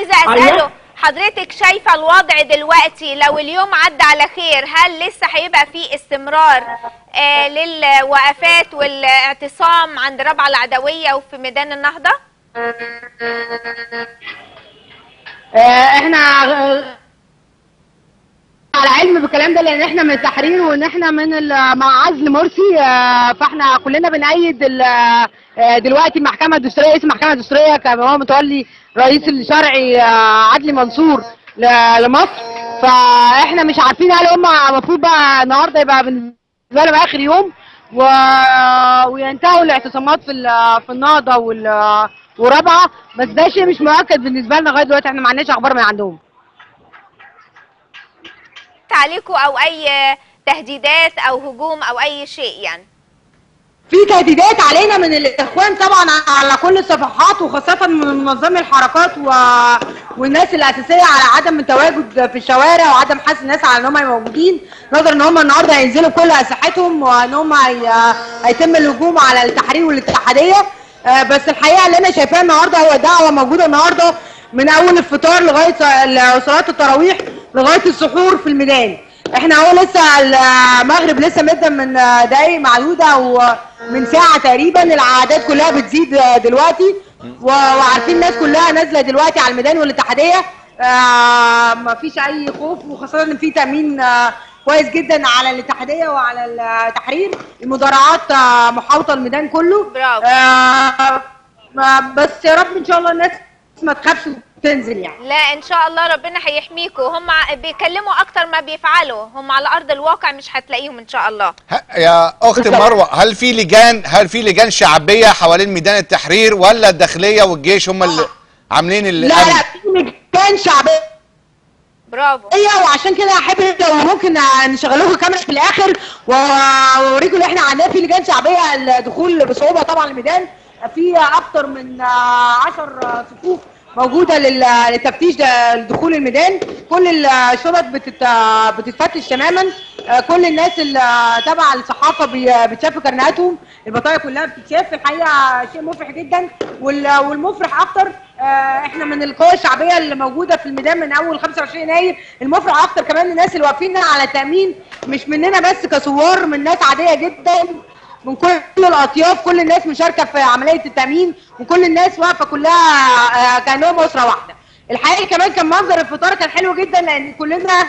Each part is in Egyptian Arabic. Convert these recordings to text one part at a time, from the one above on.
عايزه اساله حضرتك شايفه الوضع دلوقتي لو اليوم عدى على خير هل لسه هيبقى في استمرار آه للوقفات والاعتصام عند رابعه العدويه وفي ميدان النهضه آه، احنا آه، على علم بالكلام ده لان احنا من التحرير وان احنا من ال- مع عزل مرسي آه، فاحنا كلنا بنأيد ال- آه، دلوقتي المحكمه الدستوريه اسم المحكمه الدستوريه كان هو متولي رئيس الشرعي آه، عدلي منصور ل- لمصر فاحنا مش عارفين هل هم المفروض بقى النهارده يبقى بالنسبه لهم اخر يوم و... وينتهوا الاعتصامات في ال- في النهضه وال ورابعه بس ده شيء مش مؤكد بالنسبه لنا لغايه دلوقتي احنا ما عندناش اخبار من عندهم عليكم او اي تهديدات او هجوم او اي شيء يعني في تهديدات علينا من الاخوان طبعا على كل الصفحات وخاصه من منظمي الحركات و... والناس الاساسيه على عدم التواجد في الشوارع وعدم حث الناس على ان هم موجودين نظرا ان هم النهارده هينزلوا بكل اسلحتهم وان هم هي... هيتم الهجوم على التحرير والاتحاديه آه، بس الحقيقه اللي انا شايفاه النهارده هو دعوه موجوده النهارده من اول الفطار لغايه ص- صلاه التراويح لغايه السحور في الميدان احنا هو لسه المغرب لسه مدة من دقايق معدودة ومن ساعة تقريبا الاعداد كلها بتزيد دلوقتي و- وعارفين الناس كلها نازلة دلوقتي على الميدان والاتحادية آه، مفيش اي خوف وخاصة ان في تأمين آه، كويس جدا على الاتحادية وعلى التحرير المدرعات آه، محاوطة الميدان كله برافو. آه، ما- بس يا رب ان شاء الله الناس ما تخافش وتنزل يعني لا ان شاء الله ربنا هيحميكوا هم بيكلموا اكتر ما بيفعلوا هم على ارض الواقع مش هتلاقيهم ان شاء الله ه- يا اخت بالظبط. مروه هل في لجان هل في لجان شعبيه حوالين ميدان التحرير ولا الداخليه والجيش هم اللي عاملين لا الامن لا في مكان شعبيه برافو ايوه وعشان كده احب لو ممكن نشغل لكم كاميرا في الاخر و- واوريكم اللي احنا عندنا في لجان شعبيه الدخول بصعوبه طبعا الميدان في اكتر من 10 صفوف موجوده لل- للتفتيش ده- لدخول الميدان كل الشرط بتت بتتفتش تماما آه، كل الناس اللي تبع الصحافه بي- بتشاف كرنيهاتهم البطايق كلها بتتشاف الحقيقه شيء مفرح جدا وال- والمفرح اكتر آه، احنا من القوى الشعبيه اللي موجوده في الميدان من اول 25 يناير المفرح اكتر كمان الناس اللي واقفين على التامين مش مننا بس كثوار من ناس عاديه جدا من كل الاطياف كل الناس مشاركه في عمليه التامين وكل الناس واقفه كلها آه، كانهم اسره واحده الحقيقه كمان كان منظر الفطار كان حلو جدا لان كلنا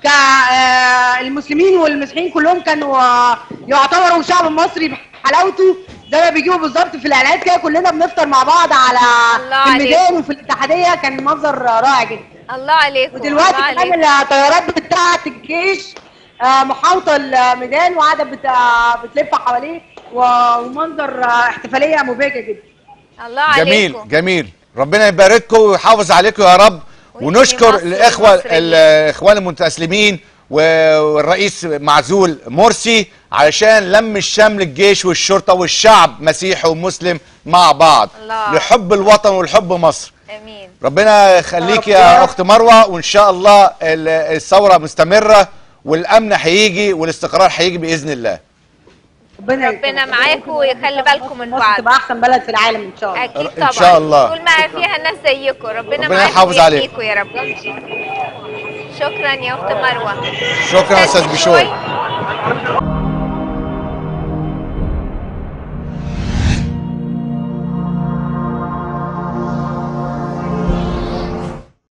كالمسلمين والمسيحيين كلهم كانوا آه، يعتبروا الشعب المصري بحلاوته زي ما بيجيبوا بالظبط في الاعلانات كده كلنا بنفطر مع بعض على الله في الميدان وفي الاتحاديه كان منظر رائع جدا الله عليكم ودلوقتي الله كمان عليكم. الطيارات بتاعه الجيش آه، محاوطه الميدان وقاعده بت- آه، بتلف حواليه و- ومنظر آه، احتفاليه مبهجه جدا الله عليكم جميل جميل ربنا يبارككم ويحافظ عليكم يا رب ويحمي ونشكر مصر الاخوه والمصريين. الاخوان المتاسلمين و- والرئيس معزول مرسي علشان لم الشمل الجيش والشرطه والشعب مسيحي ومسلم مع بعض الله. لحب الوطن ولحب مصر امين ربنا يخليك يا اخت مروه وان شاء الله ال- الثوره مستمره والامن هيجي والاستقرار هيجي باذن الله ربنا ربنا معاكم ويخلي بالكم من مصر بعض تبقى احسن بلد في العالم ان شاء الله اكيد إن طبعا شاء الله. طول ما فيها ناس زيكم ربنا ربنا معاكم يحافظ عليك. ويحميكم يا رب شكرا يا اخت مروه شكرا يا استاذ استاذ بشوي بشوي.